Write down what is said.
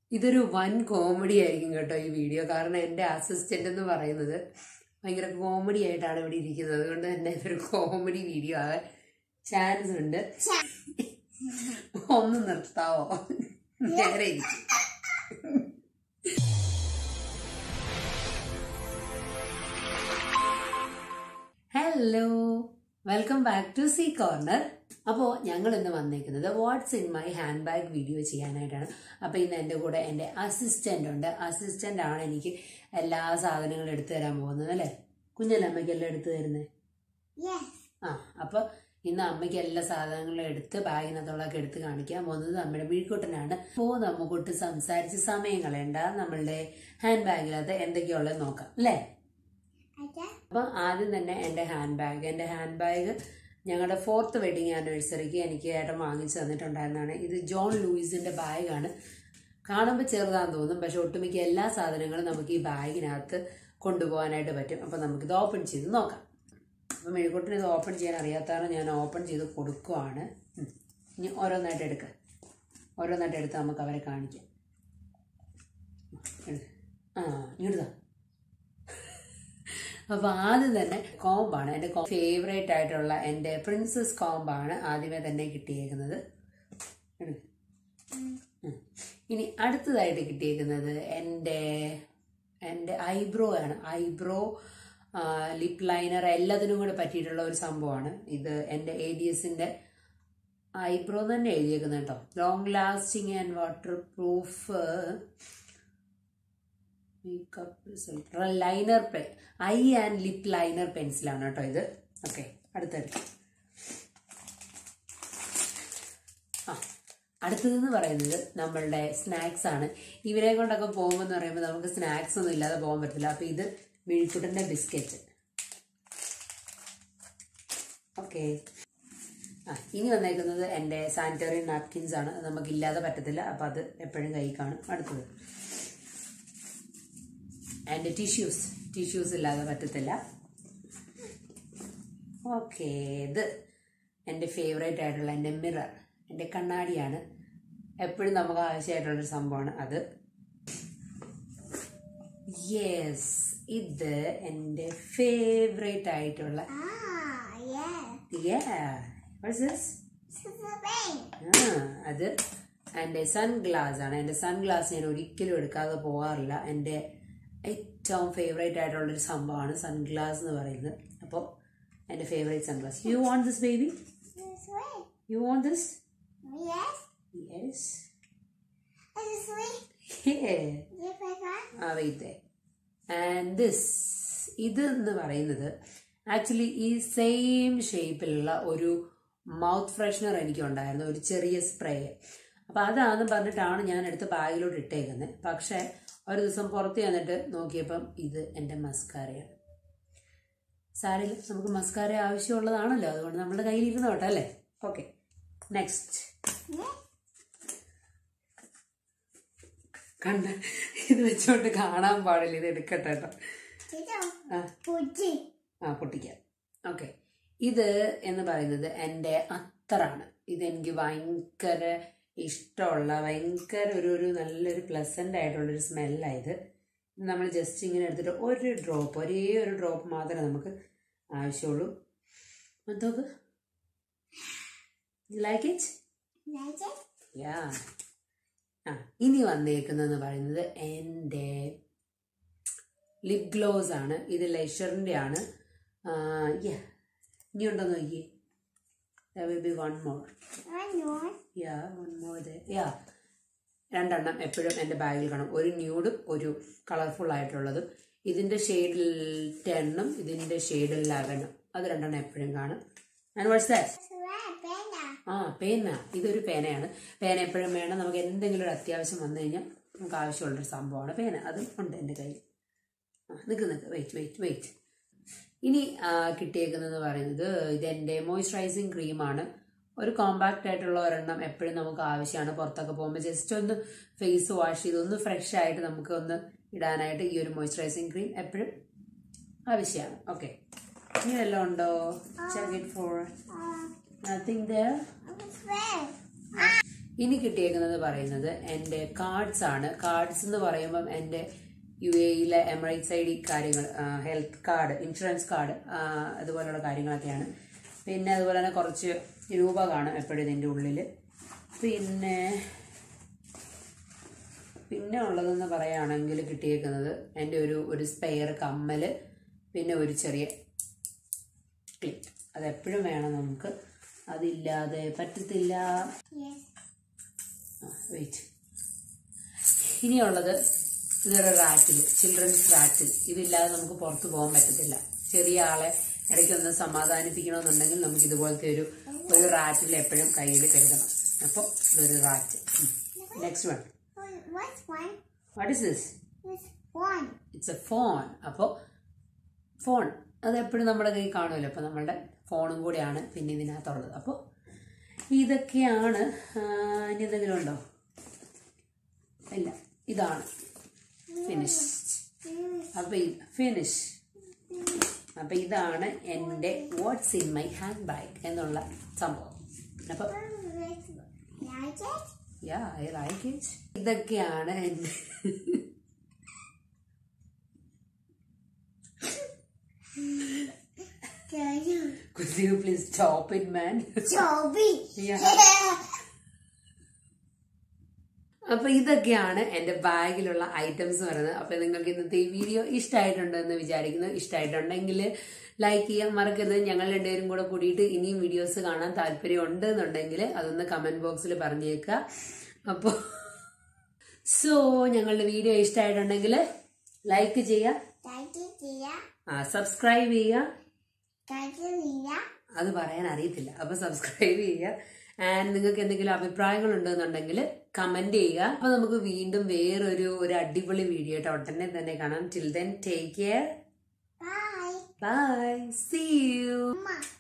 ഇതൊരു വൻ കോമഡി ആയിരിക്കും കേട്ടോ ഈ വീഡിയോ കാരണം എൻ്റെ അസിസ്റ്റന്റ് എന്ന് പറയുന്നത് ഭയങ്കര കോമഡി ആയിട്ടാണ് ഇവിടെ ഇരിക്കുന്നത് അതുകൊണ്ട് തന്നെ ഇതൊരു കോമഡി വീഡിയോ ആകാൻ ചാൻസ് ഉണ്ട് ഒന്ന് നിർത്താവോ നേരെ ഇരിക്കും hello welcome back to C corner അപ്പോൾ ഞങ്ങൾ ഇന്ന് വന്നേക്കുന്നത് what's in my hand bag video ചെയ്യാനായിട്ടാണ് അപ്പോൾ ഇന്ന് എൻ്റെ കൂടെ എൻ്റെ അസിസ്റ്റൻ്റ് ഉണ്ട് അസിസ്റ്റൻ്റ് ആണ് എനിക്ക് എല്ലാ സാധനങ്ങളും എടുത്തു തരാൻ പോകുന്നത് അല്ലേ കുഞ്ഞല്ലേ അമ്മയ്ക്ക് എല്ലാം എടുത്തു തരുന്നത് Yes. ആ അപ്പോൾ ഇന്ന് അമ്മയ്ക്ക് എല്ലാ സാധനങ്ങളും എടുത്ത് ബാഗിനകത്തുള്ളതൊക്കെ എടുത്ത് കാണിക്കാൻ പോകുന്നത് നമ്മുടെ വീഴ്ക്കുട്ടനാണ് അപ്പോൾ നമുക്കൊട്ട് സംസാരിച്ച് സമയം കളയണ്ട നമ്മളുടെ ഹാൻഡ് ബാഗിനകത്ത് എന്തൊക്കെയുള്ളത് നോക്കാം അല്ലേ Okay. അപ്പം ആദ്യം തന്നെ എൻ്റെ ഹാൻഡ് ബാഗ് എൻ്റെ ഹാൻഡ് ബാഗ് ഞങ്ങളുടെ ഫോർത്ത് വെഡിങ് ആനിവേഴ്സറിക്ക് എനിക്ക് ഏട്ടൻ വാങ്ങിച്ചു തന്നിട്ടുണ്ടായിരുന്നതാണ് ഇത് ജോൺ ലൂയിസിൻ്റെ ബാഗാണ് കാണുമ്പോൾ ചെറുതാന്ന് തോന്നും പക്ഷെ ഒട്ടുമിക്ക എല്ലാ സാധനങ്ങളും നമുക്ക് ഈ ബാഗിനകത്ത് കൊണ്ടുപോകാനായിട്ട് പറ്റും അപ്പം നമുക്കിത് ഓപ്പൺ ചെയ്ത് നോക്കാം അപ്പം മെഴുകുട്ടിന് ഇത് ഓപ്പൺ ചെയ്യാൻ അറിയാത്തതാണ് ഞാൻ ഓപ്പൺ ചെയ്ത് കൊടുക്കുവാണ് ഉം. ഇനി ഓരോന്നായിട്ട് എടുക്കുക ഓരോന്നായിട്ട് എടുത്ത് നമുക്ക് അവരെ കാണിക്കാം എടുക്ക്. ആ ഇങ്ങോട്ട് അപ്പോൾ ആദ്യം തന്നെ കോമ്പാണ് എൻ്റെ ഫേവറേറ്റ് ആയിട്ടുള്ള എൻ്റെ പ്രിൻസസ് കോമ്പാണ് ആദ്യമേ തന്നെ കിട്ടിയേക്കുന്നത് എടുക്ക്. ഉം. ഇനി അടുത്തതായിട്ട് കിട്ടിയേക്കുന്നത് എൻ്റെ എൻ്റെ ഐബ്രോ ആണ് ഐബ്രോ ലിപ് ലൈനർ എല്ലാത്തിനും കൂടെ പറ്റിയിട്ടുള്ള ഒരു സംഭവമാണ് ഇത് എൻ്റെ എ ഡി എസിൻ്റെ ഐബ്രോ തന്നെ എഴുതിയേക്കുന്നത് കേട്ടോ long lasting and waterproof makeup result liner pen eye and lip liner പെൻസിലാണ് കേട്ടോ ഇത് ഓക്കെ അടുത്തെടുത്ത് ആ അടുത്തതെന്ന് പറയുന്നത് നമ്മളുടെ സ്നാക്സ് ആണ് ഇവരെ കൊണ്ടൊക്കെ പോകുമ്പോൾ എന്ന് പറയുമ്പോൾ നമുക്ക് സ്നാക്സ് ഒന്നും ഇല്ലാതെ പോകാൻ പറ്റില്ല അപ്പോൾ ഇത് മിഴിക്കുട്ടൻ്റെ ബിസ്ക്കറ്റ് ഓക്കെ ആ ഇനി വന്നേക്കുന്നത് എൻ്റെ സാനിറ്ററി നാപ്കിൻസ് ആണ് അത് നമുക്കില്ലാതെ പറ്റത്തില്ല അപ്പം അത് എപ്പോഴും കൈ കാണും അടുത്തത് ആൻഡ് ടിഷ്യൂസ് ടിഷ്യൂസ് ഇല്ലാതെ പറ്റത്തില്ല ഓക്കെ ഇത് എൻ്റെ ഫേവറേറ്റ് ആയിട്ടുള്ള എൻ്റെ മിറർ എൻ്റെ കണ്ണാടിയാണ് എപ്പോഴും നമുക്ക് ആവശ്യമായിട്ടുള്ളൊരു സംഭവമാണ് അത് യെസ് ഇത് എൻ്റെ ഫേവറേറ്റ് ആയിട്ടുള്ള Ah, yeah. yeah what's this This is a bank. ആ അത് എൻ്റെ സൺ ഗ്ലാസ് ആണ് എൻ്റെ സൺ ഗ്ലാസ് ഞാൻ ഒരിക്കലും എടുക്കാതെ പോകാറില്ല എൻ്റെ ഏറ്റവും ഫേവറേറ്റ് ആയിട്ടുള്ളൊരു സംഭവമാണ് സൺ ഗ്ലാസ് എന്ന് പറയുന്നത് അപ്പോൾ എൻ്റെ favourite sunglass you want this baby This way. You want this Yes. Yes This way. Yeah. You pick one. ആ വെയിറ്റ് ആൻഡ് ദിസ് ഇത് എന്ന് പറയുന്നത് ആക്ച്വലി ഈ സെയിം ഷേപ്പിലുള്ള ഒരു മൗത്ത് ഫ്രഷ്നർ എനിക്ക് ഉണ്ടായിരുന്നു ഒരു ചെറിയ സ്പ്രേ അപ്പോൾ അതാന്ന് പറഞ്ഞിട്ടാണ് ഞാൻ എടുത്ത് ബാഗിലോട്ട് ഇട്ടേക്കുന്നത് പക്ഷേ ഒരു ദിവസം പുറത്ത് ചെന്നിട്ട് നോക്കിയപ്പം ഇത് എൻ്റെ മസ്കാരയാണ് സാരില്ല നമുക്ക് മസ്കാര ആവശ്യമുള്ളതാണല്ലോ അതുകൊണ്ട് നമ്മുടെ കയ്യിലിരുന്ന് കേട്ടോ അല്ലേ ഓക്കെ നെക്സ്റ്റ് Yeah. കണ്ട ഇത് വെച്ചോണ്ട് കാണാൻ പാടില്ല ഇത് എടുക്കട്ടെ കേട്ടോ This ആ is Fuji. ആ പൊട്ടിക്കാം ഓക്കെ ഇത് എന്ന് പറയുന്നത് എൻ്റെ അത്തറാണ് ഇതെനിക്ക് ഭയങ്കര ഇഷ്ടമുള്ള ഭയങ്കര ഒരു ഒരു നല്ലൊരു പ്ലസൻ്റ് ആയിട്ടുള്ളൊരു സ്മെല്ലായത് നമ്മൾ ജസ്റ്റ് ഇങ്ങനെ എടുത്തിട്ട് ഒരു ഡ്രോപ്പ് ഒരേ ഒരു ഡ്രോപ്പ് മാത്രമേ നമുക്ക് ആവശ്യമുള്ളൂ നോക്ക് like it Like it? Yeah ആ ഇനി വന്നേക്കുന്നതെന്ന് പറയുന്നത് എൻ്റെ ലിപ് ഗ്ലോസ് ആണ് ഇത് ലെഷറിൻ്റെ ആണ് യാ ഇനി ഉണ്ടോ നോക്കിയേ will be one more One more. Yeah one more yeah രണ്ടെണ്ണം എപ്പോഴും എൻ്റെ ബാഗിൽ കാണും ഒരു ന്യൂഡും ഒരു കളർഫുൾ ആയിട്ടുള്ളതും ഇതിൻ്റെ ഷെയ്ഡിൽ ടെണ്ണും ഇതിൻ്റെ ഷെയ്ഡിൽ ലെവനും അത് രണ്ടെണ്ണം എപ്പോഴും കാണും and what's that That's right, Panda. ആ പേന ഇതൊരു പേനയാണ് പേന എപ്പോഴും വേണം നമുക്ക് എന്തെങ്കിലും ഒരു അത്യാവശ്യം വന്നു കഴിഞ്ഞാൽ നമുക്ക് ആവശ്യമുള്ളൊരു സംഭവമാണ് പേന അതും ഉണ്ട് എൻ്റെ കയ്യിൽ ആ നിൽക്ക് നിൽക്ക് വെയിറ്റ് വെയിറ്റ് വെയിറ്റ് ഇനി ആ, കിട്ടിയേക്കുന്നതെന്ന് പറയുന്നത് ഇതെൻ്റെ മോയ്സ്ചറൈസിങ് ക്രീമാണ് ഒരു കോമ്പാക്റ്റ് ആയിട്ടുള്ള ഒരെണ്ണം എപ്പോഴും നമുക്ക് ആവശ്യമാണ് പുറത്തൊക്കെ പോകുമ്പോൾ ജസ്റ്റ് ഒന്ന് ഫേസ് വാഷ് ചെയ്ത് ഒന്ന് ഫ്രഷ് ആയിട്ട് നമുക്ക് ഒന്ന് ഇടാനായിട്ട് ഈ ഒരു മോയ്സ്ചറൈസിങ് ക്രീം എപ്പോഴും ആവശ്യമാണ് ഓക്കെ ഇനി വല്ലതും ഉണ്ടോ check it for Uh, nothing there this way. ഇനി കിട്ടിയേക്കുന്നത് പറയുന്നത് എൻ്റെ കാർഡ്സ് ആണ് കാർഡ്സ് എന്ന് പറയുമ്പം എൻ്റെ യു എയിലെ എമറേറ്റ്സ് ഐ ഡി കാര്യങ്ങൾ ഹെൽത്ത് കാർഡ് ഇൻഷുറൻസ് കാർഡ് അതുപോലുള്ള കാര്യങ്ങളൊക്കെയാണ് പിന്നെ അതുപോലെ തന്നെ കുറച്ച് രൂപ കാണും എപ്പോഴും ഇതിൻ്റെ ഉള്ളിൽ പിന്നെ പിന്നെ ഉള്ളതെന്ന് പറയുകയാണെങ്കിൽ കിട്ടിയേക്കുന്നത് എൻ്റെ ഒരു ഒരു സ്പെയർ കമ്മൽ പിന്നെ ഒരു ചെറിയ ക്ലിപ്പ് അതെപ്പോഴും വേണം നമുക്ക് അതില്ലാതെ പറ്റത്തില്ല Yes. വെയിറ്റ് ഇനിയുള്ളത് ഇതൊരു റാറ്റിൽ ചിൽഡ്രൻസ് റാറ്റിൽ ഇതില്ലാതെ നമുക്ക് പുറത്ത് പോകാൻ പറ്റത്തില്ല ചെറിയ ആളെ ഇടയ്ക്കൊന്ന് സമാധാനിപ്പിക്കണമെന്നുണ്ടെങ്കിൽ നമുക്ക് ഇതുപോലത്തെ ഒരു ഒരു റാറ്റിൽ എപ്പോഴും കയ്യിൽ കരുതണം അപ്പോൾ ഇതൊരു rat next one What- What's one? What is this What's one? It's a phone അപ്പോൾ ഫോൺ അത് എപ്പോഴും നമ്മുടെ കയ്യിൽ കാണുമല്ലോ അപ്പോൾ നമ്മളുടെ ഫോണും കൂടിയാണ് പിന്നെ ഇതിനകത്തുള്ളത് അപ്പോൾ ഇതൊക്കെയാണ് ആ, ഇനി എന്തെങ്കിലും ഉണ്ടോ ഇല്ല ഇതാണ് ഫിനിഷ് അപ്പോൾ ഫിനിഷ് അപ്പോൾ ഇതാണ് എൻ്റെ what's in my hand bag എന്നുള്ള സംഭവം അപ്പോൾ Like it? Yeah I like it ഇതൊക്കെയാണ് എൻ്റെ Can you? Could you please stop it, man? Toby. Yeah. അപ്പൊ ഇതൊക്കെയാണ് എന്റെ ബാഗിലുള്ള ഐറ്റംസ് പറയുന്നത് അപ്പൊ നിങ്ങൾക്ക് ഇന്നത്തെ ഈ വീഡിയോ ഇഷ്ടമായിട്ടുണ്ടെന്ന് വിചാരിക്കുന്നു ഇഷ്ടമായിട്ടുണ്ടെങ്കിൽ ലൈക്ക് ചെയ്യാൻ മറക്കരുത് ഞങ്ങൾ രണ്ടുപേരും കൂടെ കൂടിയിട്ട് ഇനിയും വീഡിയോസ് കാണാൻ താല്പര്യം ഉണ്ട് എന്നുണ്ടെങ്കിൽ അതൊന്ന് കമന്റ് ബോക്സിൽ പറഞ്ഞേക്കുക അപ്പോൾ സോ ഞങ്ങളുടെ വീഡിയോ ഇഷ്ടമായിട്ടുണ്ടെങ്കിൽ ലൈക്ക് ചെയ്യുക Like it, yeah. ആ സബ്സ്ക്രൈബ് ചെയ്യുക Like it, yeah. അത് പറയാൻ അറിയത്തില്ല അപ്പൊ സബ്സ്ക്രൈബ് ചെയ്യുക ആൻഡ് നിങ്ങൾക്ക് എന്തെങ്കിലും അഭിപ്രായങ്ങൾ ഉണ്ടെന്നുണ്ടെങ്കിൽ കമന്റ് ചെയ്യുക അപ്പൊ നമുക്ക് വീണ്ടും വേറൊരു ഒരു അടിപൊളി വീഡിയോ ആയിട്ട് ഉടനെ തന്നെ കാണാം till then take care Bye. Bye see you Mama.